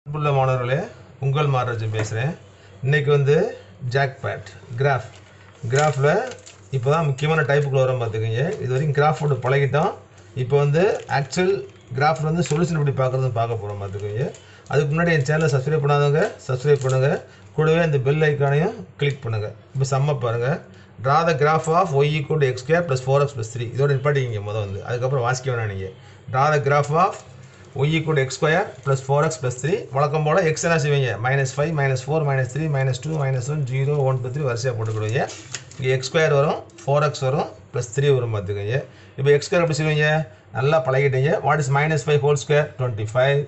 அன்புள்ள மாணவர்களே உங்கள் மாராஜன் பேசுகிறேன் இன்னைக்கு வந்து ஜாக்பேட் கிராஃப் கிராஃபில் இப்போ தான் முக்கியமான டைப்புக்குள்ள வரோம் பார்த்துக்கோங்க இது வரைக்கும் கிராஃபோட பழகிட்டோம் இப்போ வந்து ஆக்சுவல் கிராஃபில் வந்து சொல்யூஷன் எப்படி பார்க்குறதுன்னு பார்க்க போகிறோம் பார்த்துக்கோங்க அதுக்கு முன்னாடி என் சேனலை சப்ஸ்கிரைப் பண்ணாதவங்க சப்ஸ்கிரைப் பண்ணுங்கள் கூடவே அந்த பெல் ஐக்கானையும் கிளிக் பண்ணுங்கள் இப்போ செம்ம பாருங்கள் draw the graph of y equal x square plus four x plus three இதோட நிப்பாட்டிங்க முதல் வந்து அதுக்கப்புறம் வாசிக்க வேணாம் நீங்கள் draw the graph of y equal x square plus four x plus three வழக்கம் போல் எக்ஸ் என்ன செய்வீங்க minus five minus four minus three minus two minus one zero one two three வரிசையாக போட்டுக்கிடுவீங்க இங்கே எக்ஸ் ஸ்கொயர் வரும் ஃபோர் எக்ஸ் வரும் plus three வரும் பார்த்துக்கோங்க இப்போ எக்ஸ் ஸ்கொயர் எப்படி செய்வீங்க நல்லா பழகிட்டீங்க what is minus five whole square twenty five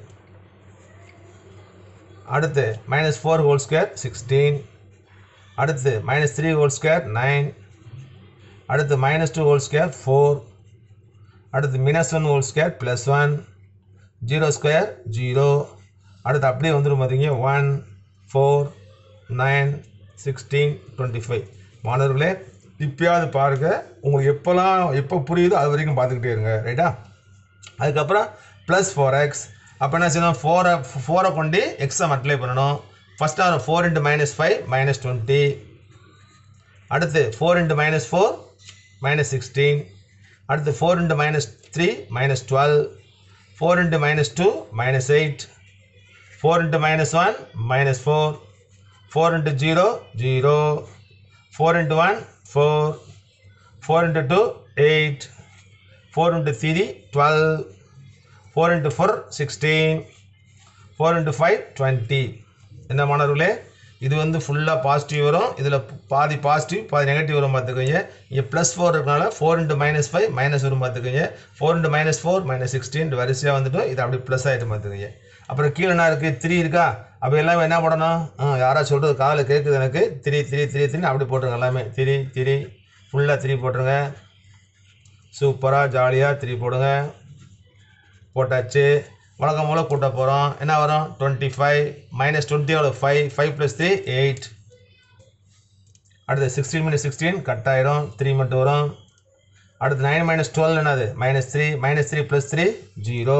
அடுத்து minus four whole square sixteen அடுத்து minus three whole square nine அடுத்து minus two whole square four அடுத்து minus one whole square plus one zero square zero அடுத்து அப்படியே வந்துடும் பார்த்தீங்க one four nine sixteen twenty five மாணவர்களே இப்பயாவது பாருங்க உங்களுக்கு எப்போல்லாம் எப்போ புரியுதோ அது வரைக்கும் பார்த்துக்கிட்டே இருங்க ரைட்டா அதுக்கப்புறம் ப்ளஸ் ஃபோர் எக்ஸ் அப்போ என்ன செய்யணும் ஃபோரை ஃபோரை கொண்டு எக்ஸை மல்டிப்ளை பண்ணணும் ஃபஸ்ட்டு வரும் four into minus five minus twenty அடுத்து four into minus four minus sixteen அடுத்து four into minus three minus twelve four into minus two minus eight four into minus one minus four four into zero zero four into one four four into two eight four into three twelve four into four sixteen four into five twenty என்ன மாணவர்களே இது வந்து ஃபுல்லாக positive வரும் இதில் பாதி positive பாதி negative வரும் பார்த்துக்கோங்க இங்கே ப்ளஸ் ஃபோர் இருக்கனால four into minus five minus வரும் பார்த்துக்கோங்க four into minus four minus sixteen வரிசையாக வந்துட்டு இது அப்படி ப்ளஸ் ஆகிட்டு பார்த்துக்கோங்க அப்புறம் கீழே என்ன இருக்குது த்ரீ இருக்கா அப்போ எல்லாமே என்ன பண்ணணும் ம் யாராவது சொல்கிறது காதில் கேட்குது எனக்கு த்ரீ த்ரீ த்ரீ த்ரீ அப்படி போட்டுருங்க எல்லாமே த்ரீ த்ரீ ஃபுல்லாக த்ரீ போட்டுருங்க சூப்பராக ஜாலியாக த்ரீ போடுங்க போட்டாச்சு வழக்கம் போல் கூட்ட போகிறோம் என்ன வரும் டுவெண்ட்டி ஃபைவ் மைனஸ் டுவெண்ட்டி எவ்வளோ five five plus three eight அடுத்து சிக்ஸ்டீன் மைனஸ் சிக்ஸ்டீன் கட் ஆயிரும் த்ரீ மட்டும் வரும் அடுத்து நைன் மைனஸ் டுவெல் என்னது minus three minus three plus three zero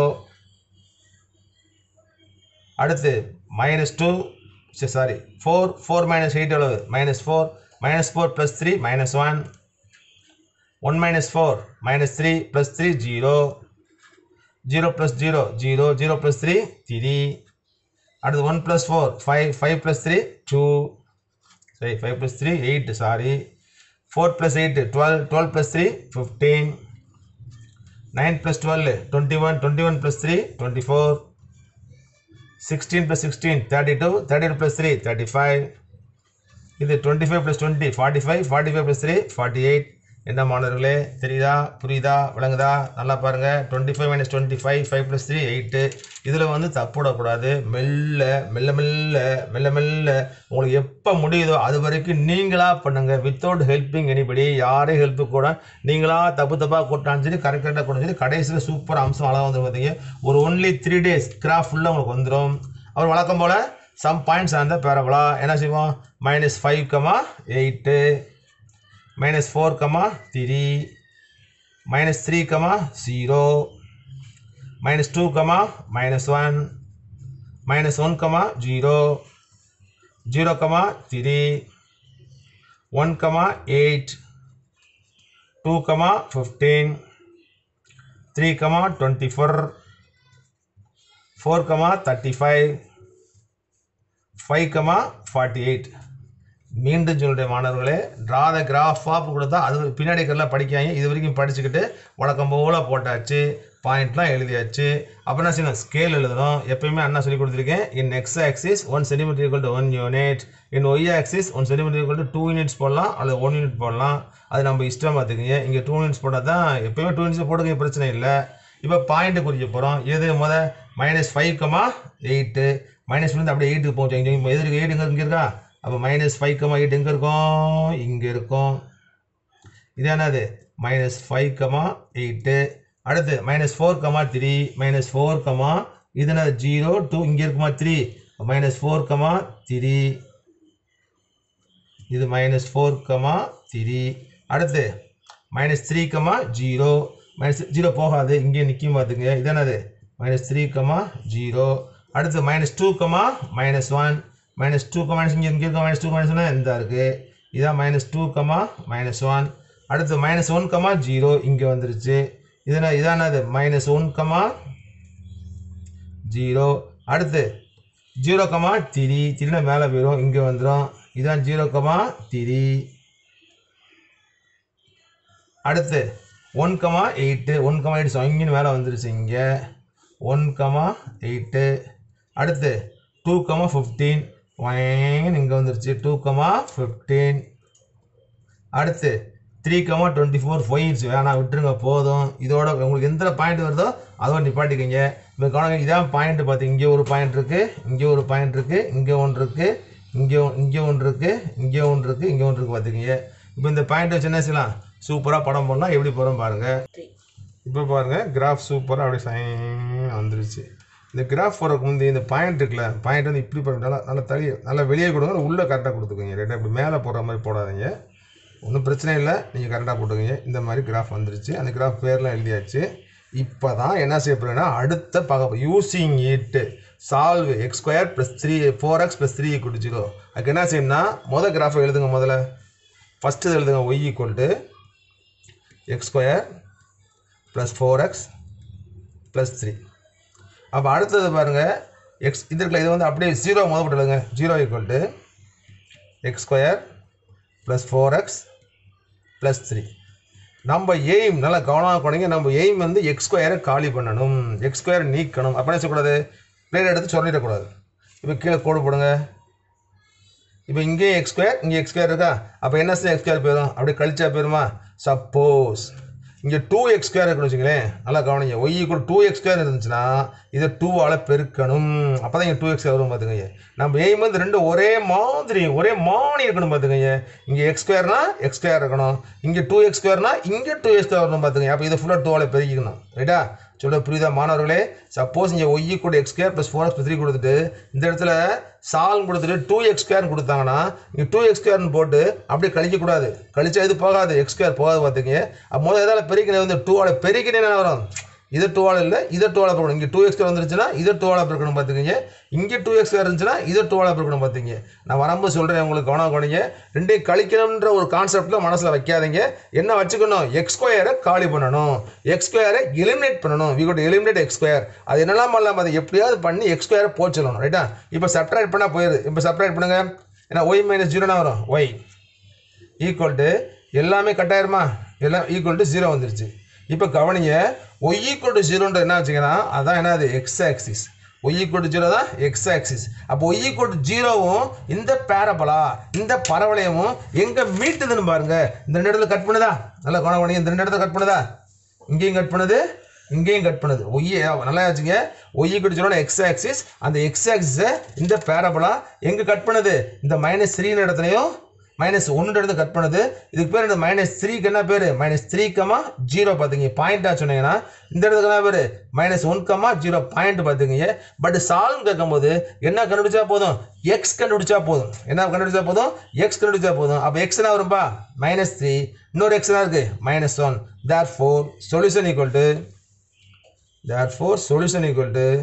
அடுத்து minus two sorry four four minus eight எவ்வளவு minus four minus four plus three minus one one minus four minus three plus three zero zero plus zero zero zero plus three three அடுத்து one plus four five five plus three two சரி five plus three eight sorry four plus eight twelve twelve plus three fifteen nine plus twelve twenty one twenty one plus three twenty four sixteen plus sixteen thirty two thirty two plus three thirty five இது twenty five plus twenty forty five forty five plus three forty eight என்ன மாணவர்களே தெரியுதா புரியுதா விளங்குதா நல்லா பாருங்கள் twenty five minus twenty five five plus three eight இதில் வந்து தப்புடக்கூடாது மெல்ல மெல்ல மெல்ல மெல்ல மெல்ல உங்களுக்கு எப்போ முடியுதோ அது வரைக்கும் நீங்களாக பண்ணுங்கள் வித்தவுட் ஹெல்ப்பிங் எனிபடி யாரையும் ஹெல்ப்பு கூட நீங்களாக தப்பு தப்பாக கூட்டான்னு சொல்லி கரெக்ட் கரெக்டாக கொண்டு சொல்லி கடைசியில் சூப்பர் அம்சம் அழகாக வந்து பார்த்தீங்க ஒரு ஒன்லி த்ரீ டேஸ் கிராஃப் ஃபுல்லாக உங்களுக்கு வந்துடும் அவர் வழக்கம் போல் சம் பாயிண்ட்ஸ் அந்த பேரபலா என்ன செய்வோம் minus five comma eight minus four comma three minus three comma zero minus two comma minus one minus one comma zero zero comma three one comma eight two comma fifteen three comma twenty four four comma thirty five five comma forty eight மீண்டும் சொல்லுடைய மாணவர்களே draw the graph of கொடுத்தா அது பின்னாடி இருக்கிறலாம் படிக்காங்க இது வரைக்கும் படிச்சுக்கிட்டு வழக்கம் போல் போட்டாச்சு பாயிண்ட்லாம் எழுதியாச்சு அப்புறம் என்ன செய்யணும் ஸ்கேல் எழுதணும் எப்பயுமே அண்ணா சொல்லி கொடுத்துருக்கேன் in x axis one centimetre equal to one unit in y axis one centimetre equal to two units போடலாம் அல்லது ஒன் யூனிட் போடலாம் அது நம்ம இஷ்டம் பார்த்துக்கிங்க இங்கே டூ யூனிட்ஸ் போட்டால் தான் எப்பயுமே டூ யூனிட்ஸ் போடுங்க பிரச்சனை இல்லை இப்போ பாயிண்ட்டு குறிக்க போகிறோம் எது முத minus five comma eight minus வந்து அப்படியே எயிட்டுக்கு போச்சு இங்கே எதிர்க்கு எயிட் இங்கே இங்கே இருக்கா அப்போ மைனஸ் ஃபைவ் கமா எயிட் எங்கே இருக்கும் இங்கே இருக்கும் இது என்னது மைனஸ் ஃபைவ் கமா எயிட்டு அடுத்து minus four comma three minus four comma இது என்னது ஜீரோ டூ இங்கே இருக்குமா three minus four comma three இது மைனஸ் ஃபோர் கமா த்ரீ அடுத்து minus three comma zero minus zero போகாது இங்கே நிற்கும் பார்த்துங்க இது என்னது மைனஸ் த்ரீ கமா ஜீரோ அடுத்து minus two comma minus one minus two comma minus இங்கே இங்கே இருக்க மைனஸ் டூ மைனஸ் ஒன் இந்த இருக்குது இதான் minus two comma minus one அடுத்து மைனஸ் ஒன் கமா ஜீரோ இங்கே வந்துருச்சு இதனால் இதானது மைனஸ் ஒன் கமா ஜீரோ அடுத்து ஜீரோ கமா த்ரீ த்ரீனா மேலே போயிடும் இங்கே வந்துடும் இதான் ஜீரோ கமா த்ரீ அடுத்து one comma eight one comma eight இங்கேன்னு மேலே வந்துருச்சு இங்கே ஒன் கமா எயிட்டு அடுத்து டூ கமா ஃபிஃப்டீன் ஒயின் இங்கே வந்துருச்சு டூ கமா ஃபிஃப்டீன் அடுத்து த்ரீ கமா டுவெண்ட்டி ஃபோர் போயிடுச்சு வேணாம் விட்டுருங்க போதும் இதோட உங்களுக்கு எந்த பாயிண்ட் வருதோ அதோட நிப்பாட்டிக்கங்க இப்போ கவனம் இதான் பாயிண்ட் பார்த்து இங்கே ஒரு பாயிண்ட் இருக்குது இங்கே ஒரு பாயிண்ட் இருக்குது இங்கே ஒன்று இருக்குது இங்கே ஒ- இங்கே ஒன்று இருக்குது இங்கே ஒன்று இருக்குது இங்கே ஒன்று இருக்குது பார்த்துக்கிங்க இப்போ இந்த பாயிண்ட் வச்சு என்ன செய்யலாம் சூப்பராக படம் பண்ணால் எப்படி போகிறோம் பாருங்கள் இப்போ பாருங்கள் கிராஃப் சூப்பராக அப்படியே சைன் வந்துருச்சு இந்த கிராஃப் போகிறதுக்கு முந்தைய இந்த பாயிண்ட் இருக்குல்ல பாயிண்ட் வந்து இப்படி பண்ண நல்லா நல்லா தள்ளி நல்லா வெளியே கொடுங்க உள்ளே கரெக்டாக கொடுத்துக்கோங்க ரெண்டாக இப்படி மேலே போடுற மாதிரி போடாதீங்க ஒன்றும் பிரச்சனை இல்லை நீங்கள் கரெக்டாக போட்டுக்கோங்க இந்த மாதிரி கிராஃப் வந்துருச்சு அந்த கிராஃப் பேர்லாம் எழுதியாச்சு இப்போ தான் என்ன செய்ய போகிறேன்னா அடுத்த பார்க்க using it solve x square plus three four x plus three zero அதுக்கு என்ன செய்யணும்னா மொதல் கிராஃபை எழுதுங்க முதல்ல ஃபஸ்ட்டு எழுதுங்க y equal to x square plus four x plus three அப்போ அடுத்தது பாருங்கள் எக்ஸ் இது இருக்குல்ல இது வந்து அப்படியே ஜீரோ முதல் போட்டு எழுதுங்க zero equal to x square plus four x plus three நம்ம எய்ம் நல்லா கவனமாக போனீங்க நம்ம எய்ம் வந்து எக்ஸ் ஸ்கொயரை காலி பண்ணணும் எக்ஸ் ஸ்கொயரை நீக்கணும் அப்போ என்ன செய்யக்கூடாது பிளேட் எடுத்து சொல்லிடக்கூடாது இப்போ கீழே கோடு போடுங்க இப்போ இங்கேயும் எக்ஸ் ஸ்கொயர் இங்கே எக்ஸ் ஸ்கொயர் இருக்கா அப்போ என்ன செய்ய எக்ஸ் ஸ்கொயர் போயிடும் அப்படியே கழிச்சா போயிருமா சப்போஸ் இங்கே டூ எக்ஸ் ஸ்கொயர் இருக்குன்னு வச்சுங்களேன் நல்லா கவனிங்க y equal to x square இருந்துச்சுன்னா இதை டூவால் பெருக்கணும் அப்போ தான் இங்கே டூ எக்ஸ் வரும் பார்த்துக்கங்க நம்ம எய்ம் வந்து ரெண்டும் ஒரே மாதிரி ஒரே மானி இருக்கணும் பார்த்துக்கங்க இங்கே எக்ஸ் ஸ்கொயர்னா எக்ஸ் ஸ்கொயர் இருக்கணும் இங்கே டூ எக்ஸ் ஸ்கொயர்னா இங்கே டூ எக்ஸ் ஸ்கொயர் வரணும் பார்த்துக்கங்க அப்போ இதை ஃபுல்லாக டூவால் பெருக்கிக்கணும் ரைட்டா சொல்ல புரியுதா மாணவர்களே சப்போஸ் இங்கே ஒய் கூட x square plus four x three கொடுத்துட்டு இந்த இடத்துல சால்வ் கொடுத்துட்டு டூ எக்ஸ் ஸ்கொயர்னு கொடுத்தாங்கன்னா இங்கே டூ எக்ஸ் ஸ்கொயர்னு போட்டு அப்படியே கழிக்கக்கூடாது கழிச்சா இது போகாது எக்ஸ் ஸ்கொயர் போகாது பார்த்துங்க அப்போ முதல்ல எதால் பெருக்கினே வந்து டூவால் பெருக்கினே என்ன வரும் இது டூவால் இல்லை இதை டூவால் பெருக்கணும் இங்கே டூ எக்ஸ் வந்துருச்சுன்னா இதை டூவால் பெருக்கணும் பார்த்துக்கங்க இங்கே டூ எக்ஸ் இருந்துச்சுன்னா இதை டூவால் பெருக்கணும் பார்த்துங்க நான் வரும்போது சொல்கிறேன் உங்களுக்கு கவனம் கவனிங்க ரெண்டையும் கழிக்கணுன்ற ஒரு கான்செப்டில் மனசில் வைக்காதீங்க என்ன வச்சுக்கணும் எக்ஸ் ஸ்கொயரை காலி பண்ணணும் எக்ஸ் ஸ்கொயரை எலிமினேட் பண்ணணும் we got eliminate x square அது என்னெல்லாம் பண்ணலாம் அதை எப்படியாவது பண்ணி எக்ஸ் ஸ்கொயரை போச்சிடணும் ரைட்டா இப்போ சப்ட்ராக்ட் பண்ணால் போயிடுது இப்போ சப்ட்ராக்ட் பண்ணுங்க ஏன்னா ஒய் மைனஸ் ஜீரோனா வரும் ஒய் ஈக்குவல் டு எல்லாமே கட் ஆயிருமா எல்லாம் ஈக்குவல் டு ஜீரோ வந்துருச்சு இப்போ கவனிங்க ஒய் ஈக்குவல் டு ஜீரோன்ற என்ன வச்சுங்கன்னா அதான் என்னது x axis y equal to zero தான் எக்ஸ் ஆக்சிஸ் அப்போ ஒய் ஈக்குவல் டு ஜீரோவும் இந்த பேரபலா இந்த பரவளையமும் எங்கே மீட்டுதுன்னு பாருங்க இந்த ரெண்டு இடத்துல கட் பண்ணுதா நல்லா கவனம் பண்ணி இந்த ரெண்டு இடத்துல கட் பண்ணுதா இங்கேயும் கட் பண்ணுது இங்கேயும் கட் பண்ணுது ஒய்யே நல்லா வச்சுங்க ஒய் ஈக்குவல் ஜீரோனா எக்ஸ் ஆக்சிஸ் அந்த எக்ஸ் ஆக்சிஸை இந்த பேரபலா எங்கே கட் பண்ணுது இந்த மைனஸ் த்ரீ இடத்துலையும் மைனஸ் ஒன்று இடத்துல கட் பண்ணுது இதுக்கு பேர் என்ன மைனஸ் த்ரீக்கு என்ன பேர் மைனஸ் த்ரீ கமா ஜீரோ பார்த்துங்க பாயிண்டாக சொன்னீங்கன்னா இந்த இடத்துக்கு என்ன பேர் minus one comma zero point பார்த்துங்க பட் சால்வ் கேட்கும்போது என்ன கண்டுபிடிச்சா போதும் எக்ஸ் கண்டுபிடிச்சா போதும் என்ன கண்டுபிடிச்சா போதும் எக்ஸ் கண்டுபிடிச்சா போதும் அப்போ எக்ஸ் என்ன வரும்பா மைனஸ் த்ரீ இன்னொரு எக்ஸ் என்ன இருக்கு minus one therefore solution equal to therefore solution equal to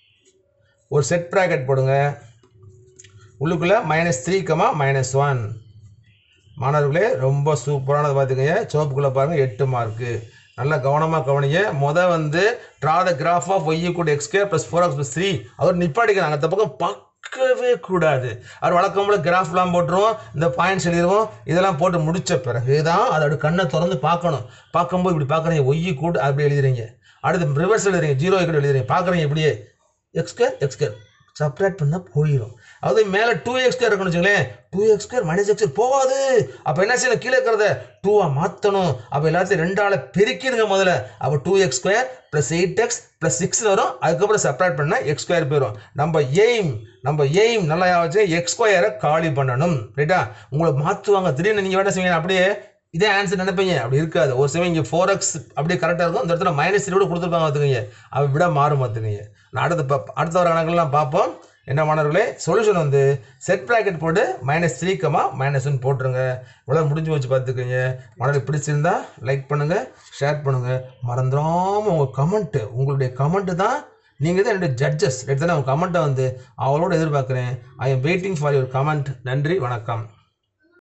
ஒரு செட் ப்ராக்கெட் போடுங்க உள்ளுக்குள்ளே minus three comma minus one மாணவர்களே ரொம்ப சூப்பரானது பார்த்துக்கங்க சோப்புக்குள்ளே பாருங்கள் எட்டு மார்க்கு நல்லா கவனமாக கவனிங்க மொதல் வந்து draw the graph of y கூட எக்ஸ்கே plus four x plus three அவர் நிப்பாட்டிக்கிறாங்க அந்த பக்கம் பார்க்கவே கூடாது அவர் வழக்கம் போல கிராஃப்லாம் போட்டுருவோம் இந்த பாயிண்ட்ஸ் எழுதிருவோம் இதெல்லாம் போட்டு முடிச்ச பிறகு தான் அதோட கண்ணை திறந்து பார்க்கணும் பார்க்கும்போது இப்படி பார்க்குறீங்க ஒய் கூட அப்படி எழுதுறீங்க அடுத்து ரிவர்ஸ் எழுதுறீங்க ஜீரோ கூட எழுதுறீங்க பார்க்குறீங்க இப்படியே எக்ஸ்கேர் எக்ஸ்கேர் செப்பரேட் பண்ணால் போயிடும் அதாவது மேலே டூ எக்ஸ் இருக்கணும் வச்சுங்களேன் டூ எக்ஸ் மைனஸ் எக்ஸ் போகாது அப்போ என்ன செய்யணும் கீழே இருக்கிறத டூவாக மாற்றணும் அப்போ எல்லாத்தையும் ரெண்டால பெருக்கிடுங்க முதல்ல அப்போ two x square plus eight x plus six வரும் அதுக்கப்புறம் செப்பரேட் பண்ணால் எக்ஸ் ஸ்கொயர் போயிடும் நம்ம எய்ம் நம்ம எய்ம் நல்லா வச்சு எக்ஸ் ஸ்கொயரை காலி பண்ணணும் ரைட்டா உங்களை மாற்றுவாங்க திடீர்னு நீங்கள் என்ன செய்வீங்க அப்படியே இதே ஆன்சர் நினைப்பீங்க அப்படி இருக்காது ஒரு சமயம் இங்கே ஃபோர் எக்ஸ் அப்படியே கரெக்டாக இருக்கும் இந்த இடத்துல மைனஸ் த்ரீ கூட கொடுத்துருப்பாங்க பார்த்துக்கங்க அவ விட மாறும் பார்த்துக்கங்க நான் அடுத்த பா- அடுத்த வர கணக்கெல்லாம் பார்ப்போம் என்ன மாணவர்களே சொல்யூஷன் வந்து செட் ப்ராக்கெட் போட்டு minus three comma minus one போட்டுருங்க இவ்வளோ முடிஞ்சு வச்சு பார்த்துக்கோங்க மாணவர்கள் பிடிச்சிருந்தா லைக் பண்ணுங்கள் ஷேர் பண்ணுங்கள் மறந்துடாமல் உங்கள் கமெண்ட்டு உங்களுடைய கமெண்ட்டு தான் நீங்கள் தான் என்னுடைய ஜட்ஜஸ் எடுத்து உங்கள் கமெண்ட்டை வந்து அவளோட எதிர்பார்க்குறேன் I am waiting for your comment நன்றி வணக்கம்